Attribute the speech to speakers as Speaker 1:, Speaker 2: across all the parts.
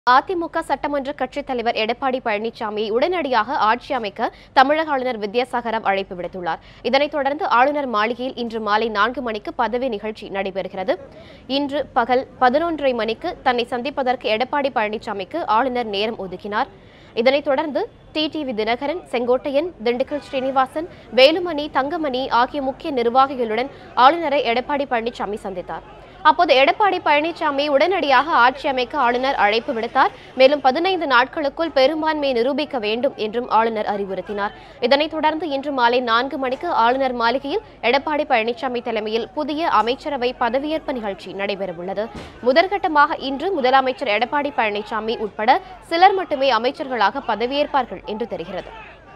Speaker 1: அதிமுக சட்டமன்ற கட்சித் தலைவர் எடப்பாடி பழனிசாமியை உடனடியாக ஆட்சி அமைக்க தமிழக ஆளுநர் வித்யாசாகர் அழைப்பு விடுத்துள்ளார் இதனைத் தொடர்ந்து ஆளுநர் மாளிகையில் இன்று மாலை நான்கு மணிக்கு பதவி நிகழ்ச்சி நடைபெறுகிறது இன்று பகல் பதினொன்றரை மணிக்கு தன்னை சந்திப்பதற்கு எடப்பாடி பழனிசாமிக்கு ஆளுநர் நேரம் ஒதுக்கினார் இதனைத் தொடர்ந்து டிடிவி தினகரன் செங்கோட்டையன் திண்டுக்கல் ஸ்ரீனிவாசன் வேலுமணி தங்கமணி ஆகிய முக்கிய நிர்வாகிகளுடன் ஆளுநரை எடப்பாடி பழனிசாமி சந்தித்தார் அப்போது எடப்பாடி பழனிசாமி உடனடியாக ஆட்சி அமைக்க ஆளுநர் அழைப்பு விடுத்தார் மேலும் பதினைந்து நாட்களுக்குள் பெரும்பான்மையை நிரூபிக்க வேண்டும் என்றும் ஆளுநர் அறிவுறுத்தினார் இதனைத் தொடர்ந்து இன்று மாலை நான்கு மணிக்கு ஆளுநர் மாளிகையில் எடப்பாடி பழனிசாமி தலைமையில் புதிய அமைச்சரவை பதவியேற்பு நிகழ்ச்சி நடைபெறவுள்ளது முதற்கட்டமாக இன்று முதலமைச்சர் எடப்பாடி பழனிசாமி உட்பட சிலர் மட்டுமே அமைச்சர்களாக பதவியேற்பார்கள் என்று தெரிகிறது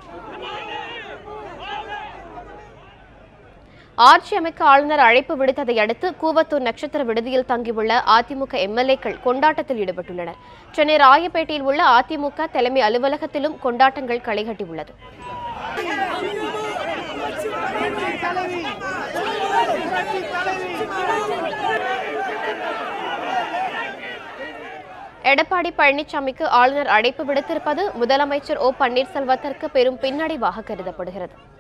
Speaker 1: ஆட்சி அமைக்க ஆளுநர் அழைப்பு விடுத்ததை அடுத்து கூவத்தூர் நட்சத்திர விடுதியில் தங்கியுள்ள அதிமுக எம்எல்ஏக்கள் கொண்டாட்டத்தில் ஈடுபட்டுள்ளனர் சென்னை ராயப்பேட்டையில் உள்ள அதிமுக தலைமை அலுவலகத்திலும் கொண்டாட்டங்கள் களைகட்டியுள்ளது எடப்பாடி பழனிசாமிக்கு ஆளுநர் அழைப்பு விடுத்திருப்பது முதலமைச்சர் ஓ பன்னீர்செல்வத்திற்கு பெரும் பின்னடைவாக கருதப்படுகிறது